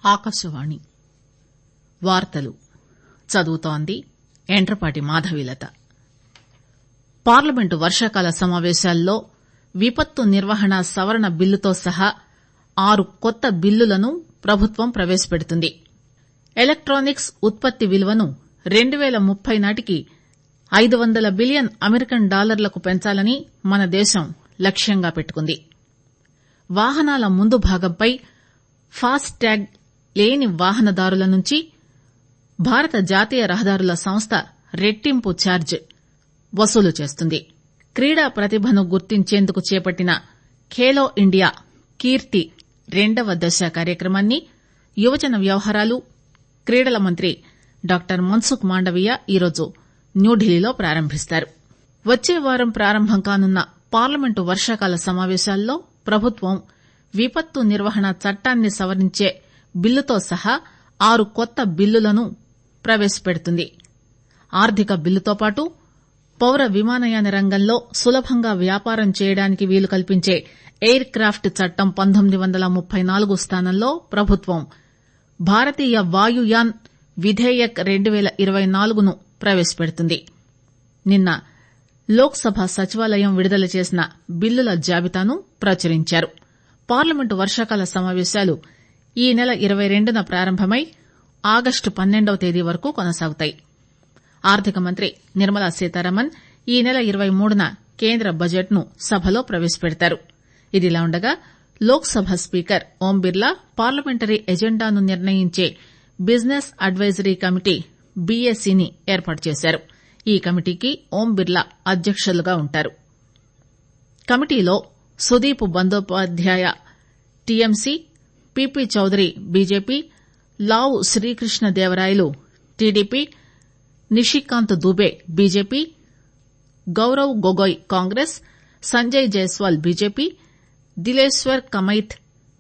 ఆకాశవాణి వార్తలు చదువుతోంది ఎండ్రపాటి మాధవీలత పార్లమెంటు వర్షాకాల సమావేశాల్లో విపత్తు నిర్వహణ సవరణ బిల్లుతో సహా ఆరు కొత్త బిల్లులను ప్రభుత్వం ప్రవేశపెడుతుంది ఎలక్టానిక్స్ ఉత్పత్తి విలువను రెండు పేల ముప్పై నాటికి ఐదు వందల బిలియన్ అమెరికన్ డాలర్లకు పెంచాలని మన దేశం లక్ష్యంగా పెట్టుకుంది వాహనాల ముందు భాగంపై ఫాస్ట్ ట్యాగ్ లేని వాహనదారుల నుంచి భారత జాతీయ రహదారుల సంస్థ రెట్టింపు ఛార్జ్ వసూలు చేస్తుంది క్రీడా ప్రతిభను గుర్తించేందుకు చేపట్టిన ఖేలో ఇండియా కీర్తి రెండవ దశ కార్యక్రమాన్ని యువజన వ్యవహారాలు క్రీడల మంత్రి డాక్టర్ మన్సుఖ్ మాండవీయ ఈరోజు న్యూఢిల్లీలో ప్రారంభిస్తారు వచ్చే వారం ప్రారంభం కానున్న పార్లమెంటు వర్షాకాల సమావేశాల్లో ప్రభుత్వం విపత్తు నిర్వహణ చట్టాన్ని సవరించే బిల్లుతో సహా ఆరు కొత్త బిల్లులను ప్రవేశపెడుతుంది ఆర్థిక బిల్లుతో పాటు పౌర విమానయాన రంగంలో సులభంగా వ్యాపారం చేయడానికి వీలు కల్పించే ఎయిర్ క్రాప్ట్ చట్టం పంతొమ్మిది వందల ముప్పై నాలుగు స్థానంలో ప్రభుత్వం భారతీయ వాయుయాన్ విధేయక్ రెండు పేల ఇరవై నాలుగును ప్రవేశపెడుతుంది నిన్న లోక్ సభ సచివాలయం విడుదల చేసిన బిల్లుల జాబితాను ప్రచురించారు పార్లమెంటు వర్షాకాల సమావేశాలు ఈ నెల ఇరవై రెండున ప్రారంభమై ఆగస్టు పన్నెండవ తేదీ వరకు కొనసాగుతాయి ఆర్థిక మంత్రి నిర్మలా సీతారామన్ ఈ నెల ఇరవై మూడున కేంద్ర బడ్జెట్ ను సభలో ప్రవేశపెడతారు ఇదిలా ఉండగా లోక్ సభ స్పీకర్ ఓం బిర్లా పార్లమెంటరీ ఎజెండాను నిర్ణయించే బిజినెస్ అడ్వైజరీ కమిటీ బీఏసీని ఏర్పాటు చేశారు ఈ కమిటీకి ఓం బిర్లా అధ్యకులుగా ఉంటారు కమిటీలో Sudip Bandyopadhyay TMC PP Chaudhary BJP Lavu Srikrishnadevarayalu TDP Nishikant Dubey BJP Gaurav Gogoi Congress Sanjay Jaiswal BJP Dileshwar Kamait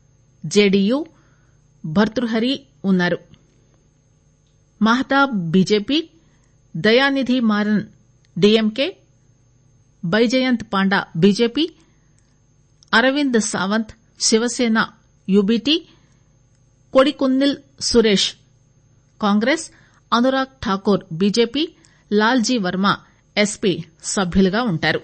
JDU Bhartruhari ఉన్నారు Mahtab BJP Dayanidhi Maran DMK Baijayant Panda BJP Arvind Sawant Shiv Sena UBT Kodikunnil Suresh Congress Anurag Thakur BJP Lalji Verma SP సభ్యులుగా ఉంటారు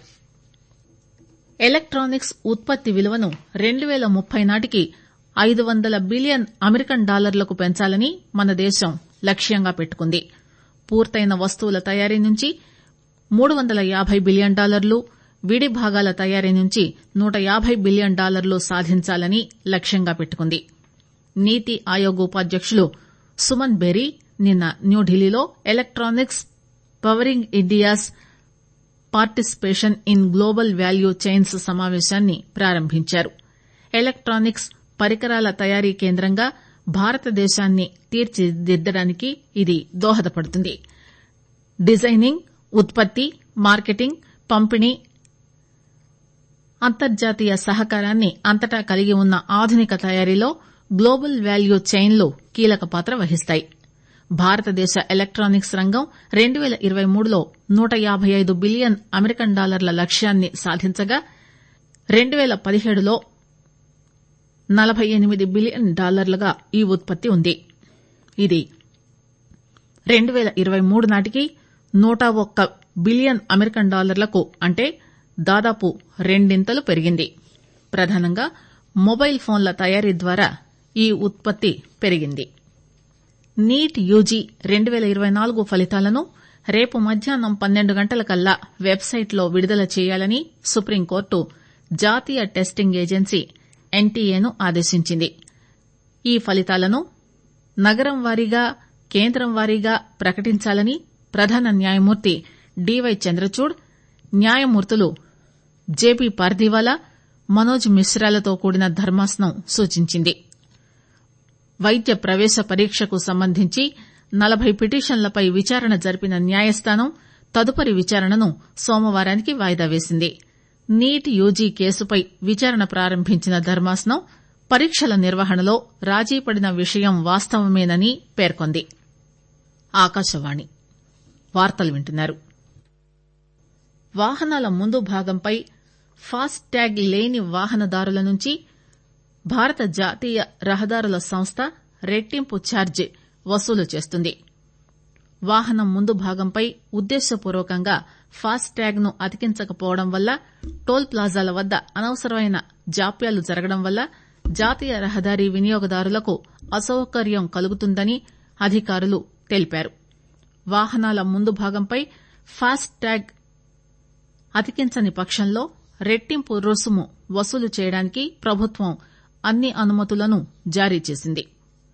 ఎలక్టానిక్స్ ఉత్పత్తి విలువను రెండు పేల ముప్పై నాటికి ఐదు వందల బిలియన్ అమెరికన్ డాలర్లకు పెంచాలని మన దేశం లక్ష్యంగా పెట్టుకుంది పూర్తయిన వస్తువుల తయారీ నుంచి మూడు వందల యాబై బిలియన్ డాలర్లు విడి భాగాల తయారీ నుంచి నూట యాబై బిలియన్ డాలర్లు సాధించాలని లక్ష్యంగా పెట్టుకుంది నీతి ఆయోగ్ ఉపాధ్యకులు సుమన్ బెరీ నిన్న న్యూఢిల్లీలో electronics powering India's participation in global value chains సమావేశాన్ని ప్రారంభించారు ఎలక్టానిక్స్ పరికరాల తయారీ కేంద్రంగా భారతదేశాన్ని తీర్చిదిద్దడానికి ఇది దోహదపడుతుంది డిజైనింగ్ ఉత్పత్తి మార్కెటింగ్ పంపిణీ అంతర్జాతీయ సహకారాన్ని అంతటా కలిగి ఉన్న ఆధునిక తయారీలో గ్లోబల్ వాల్యూ చైన్లు కీలక పాత్ర వహిస్తాయి భారతదేశ ఎలక్టానిక్స్ రంగం రెండు పేల ఇరవై మూడులో నూట యాబై ఐదు బిలియన్ అమెరికన్ డాలర్ల లక్ష్యాన్ని సాధించగా రెండు పేల పదిహేడులో నలబై ఎనిమిది బిలియన్ డాలర్లుగా ఈ ఉత్పత్తి ఉంది ఇది రెండు పేల ఇరవై మూడు నాటికి నూట ఒక్క బిలియన్ అమెరికన్ డాలర్లకు అంటే దాదాపు రెండింతలు పెరిగింది ప్రధానంగా మొబైల్ ఫోన్ల తయారీ ద్వారా ఈ ఉత్పత్తి పెరిగింది నీట్ యూజీ రెండు పేల ఇరవై నాలుగు ఫలితాలను రేపు మధ్యాహ్నం పన్నెండు గంటలకల్లా వెబ్సైట్లో విడుదల చేయాలని సుప్రీంకోర్టు జాతీయ టెస్టింగ్ ఏజెన్సీ ఎన్టీఏను ఆదేశించింది ఈ ఫలితాలను నగరం వారీగా కేంద్రం వారీగా ప్రకటించాలని ప్రధాన న్యాయమూర్తి డీవై చంద్రచూడ్ న్యాయమూర్తులు జేపీ పార్దీవాలా మనోజ్ మిశ్రాలతో కూడిన ధర్మాసనం సూచించింది వైద్య ప్రవేశ పరీక్షకు సంబంధించి నలబై పిటిషన్లపై విచారణ జరిపిన న్యాయస్థానం తదుపరి విచారణను సోమవారానికి వాయిదా వేసింది నీట్ యూజీ కేసుపై విచారణ ప్రారంభించిన ధర్మాసనం పరీక్షల నిర్వహణలో రాజీపడిన విషయం వాస్తవమేనని పేర్కొంది ఆకాశవాణి వార్తలు వింటున్నారు వాహనాల ముందు భాగంపై ఫాస్ట్ ట్యాగ్ లేని వాహనదారుల నుంచి భారత జాతీయ రహదారుల సంస్థ రెట్టింపు ఛార్జీ వసూలు చేస్తుంది వాహనం ముందు భాగంపై ఉద్దేశపూర్వకంగా ఫాస్ట్ ట్యాగ్ ను అతికించకపోవడం వల్ల టోల్ ప్లాజాల వద్ద అనవసరమైన జాప్యాలు జరగడం వల్ల జాతీయ రహదారి వినియోగదారులకు అసౌకర్యం కలుగుతుందని అధికారులు తెలిపారు వాహనాల ముందు భాగంపై ఫాస్ట్ ట్యాగ్ అతికించని పక్షంలో రెట్టింపు రుసుము వసూలు చేయడానికి ప్రభుత్వం అన్ని అనుమతులను జారీ చేసింది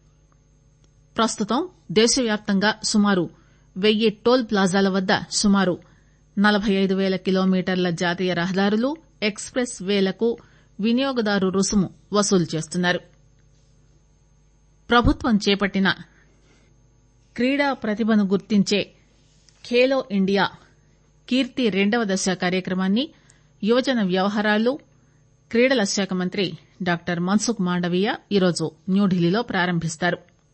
ప్రస్తుతం దేశవ్యాప్తంగా సుమారు వెయ్యి టోల్ ప్లాజాల వద్ద సుమారు నలబై ఐదు పేల కిలోమీటర్ల జాతీయ రహదారులు ఎక్స్ ప్రెస్ వేలకు వినియోగదారు రుసుము వసూలు చేస్తున్నారు ప్రభుత్వం చేపట్టిన క్రీడా ప్రతిభను గుర్తించే ఖేలో ఇండియా కీర్తి రెండవ దశ కార్యక్రమాన్ని యువజన వ్యవహారాలు క్రీడల శాఖ మంత్రి డాక్టర్ మన్సుఖ్ మాండవీయ ఈరోజు న్యూఢిల్లీలో ప్రారంభిస్తారు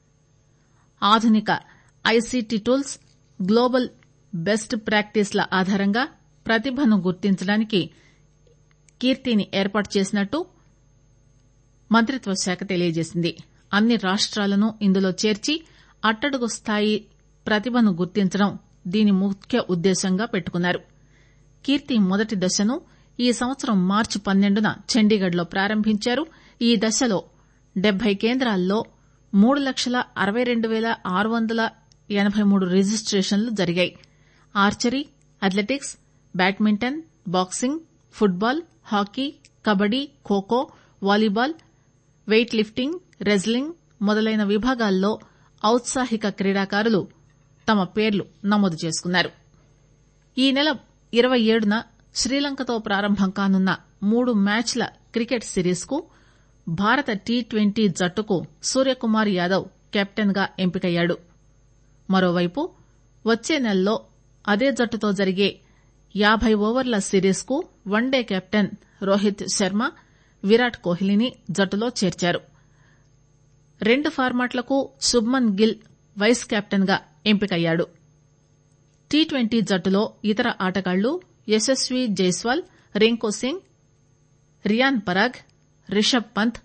ఆధునిక ఐసీటీ టూల్స్ గ్లోబల్ బెస్ట్ ప్రాక్టీస్ల ఆధారంగా ప్రతిభను గుర్తించడానికి కీర్తిని ఏర్పాటు చేసినట్టు మంత్రిత్వ శాఖ తెలియజేసింది అన్ని రాష్టాలను ఇందులో చేర్చి అట్టడుగు స్థాయి ప్రతిభను గుర్తించడం దీని ముఖ్య ఉద్దేశంగా పెట్టుకున్నారు కీర్తి మొదటి దశను ఈ సంవత్సరం మార్చి పన్నెండున చండీగఢ్ లో ప్రారంభించారు ఈ దశలో డెబ్బై కేంద్రాల్లో మూడు లక్షల అరవై రెండు పేల ఆరు వందల ఎనబై మూడు రిజిస్టేషన్లు జరిగాయి archery athletics badminton boxing football hockey kabaddi kho kho volleyball weight lifting wrestling మొదలైన విభాగాల్లో ఔత్సాహిక క్రీడాకారులు తమ పేర్లు నమోదు చేసుకున్నారు ఈ నెల ఇరవై ఏడున శ్రీలంకతో ప్రారంభం కానున్న మూడు మ్యాచ్ల క్రికెట్ సిరీస్ కు భారత టీ ట్వంటీ జట్టుకు సూర్యకుమార్ యాదవ్ కెప్టెన్ గా ఎంపికయ్యాడు మరోవైపు వచ్చే నెలలో అదే జట్టుతో జరిగే యాబై ఓవర్ల సిరీస్ కు వన్డే కెప్టెన్ రోహిత్ శర్మ విరాట్ కోహ్లీని జట్టులో చేర్చారు రెండు ఫార్మాట్లకు శుభ్మన్ గిల్ వైస్ కెప్టెన్ గా ఎంపికయ్యాడు టీ ట్వంటీ జట్టులో ఇతర ఆటగాళ్లు యశస్వీ జైస్వాల్ రింకు సింగ్ రియాన్ పరాగ్ రిషబ్ పంత్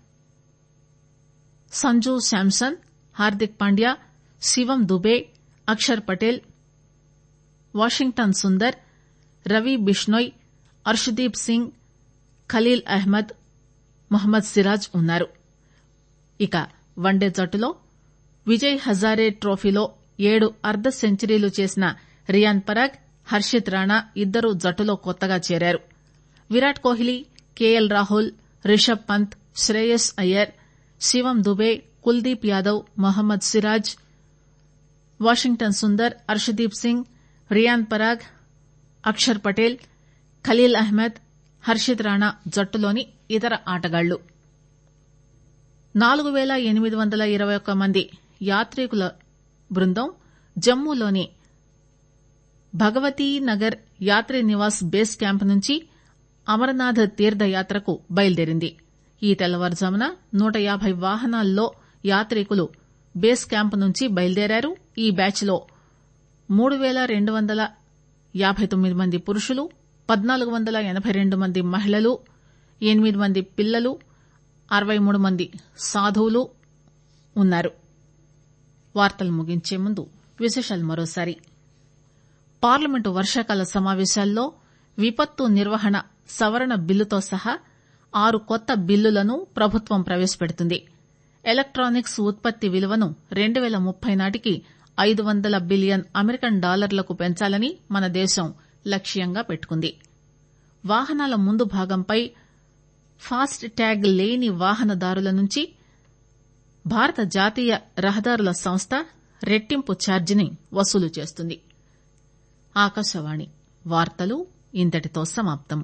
సంజు శాంసన్ హార్దిక్ పాండ్యా శివం దుబే అక్షర్ పటేల్ వాషింగ్టన్ సుందర్ రవి బిష్నోయ్ అర్షదీప్ సింగ్ ఖలీల్ అహ్మద్ మొహమ్మద్ సిరాజ్ ఉన్నారు ఇక వన్డే జట్టులో విజయ్ హజారే ట్రోఫీలో ఏడు అర్ధ సెంచరీలు చేసిన రియాన్ పరాగ్ హర్షిత్ రాణా ఇద్దరూ జట్టులో కొత్తగా చేరారు విరాట్ కోహ్లీ కేఎల్ రాహుల్ రిషబ్ పంత్ శ్రేయస్ అయ్యర్ శివం దుబే కుల్దీప్ యాదవ్ మొహమ్మద్ సిరాజ్ వాషింగ్టన్ సుందర్ అర్షదీప్ సింగ్ రియాన్ పరాగ్ అక్షర్ పటేల్ ఖలీల్ అహ్మద్ హర్షిత్ రాణా జట్టులోని ఇతర ఆటగాళ్లు నాలుగు పేల ఎనిమిది వందల ఇరవై ఒక్క మంది యాత్రికుల బృందం జమ్మూలోని భగవతీ నగర్ యాత్రి నివాస్ బేస్ క్యాంప్ నుంచి అమరనాథ్ తీర్థయాత్రకు బయలుదేరింది ఈ తెల్లవారుజామున నూట యాబై వాహనాల్లో యాత్రికులు బేస్ క్యాంప్ నుంచి బయలుదేరారు ఈ బ్యాచ్ లో మూడు పేల రెండు వందల యాబై తొమ్మిది మంది పురుషులు పద్నాలుగు వందల ఎనబై రెండు మంది మహిళలు ఎనిమిది మంది పిల్లలు అరవై మూడు మంది సాధువులు ఉన్నారు వార్తలు ముగించే ముందు విశేషాలు మరోసారి పార్లమెంటు వర్షాకాల సమావేశాల్లో విపత్తు నిర్వహణ సవరణ బిల్లుతో సహా ఆరు కొత్త బిల్లులను ప్రభుత్వం ప్రవేశపెడుతుంది ఎలక్టానిక్స్ ఉత్పత్తి విలువను రెండు పేల ముప్పై నాటికి ఐదు వందల బిలియన్ అమెరికన్ డాలర్లకు పెంచాలని మన దేశం లక్ష్యంగా పెట్టుకుంది వాహనాల ముందు భాగంపై ఫాస్ట్ ట్యాగ్ లేని వాహనదారుల నుంచి భారత జాతీయ రహదారుల సంస్థ రెట్టింపు ఛార్జీని వసూలు చేస్తుంది ఆకాశవాణి వార్తలు ఇంతటితో సమాప్తం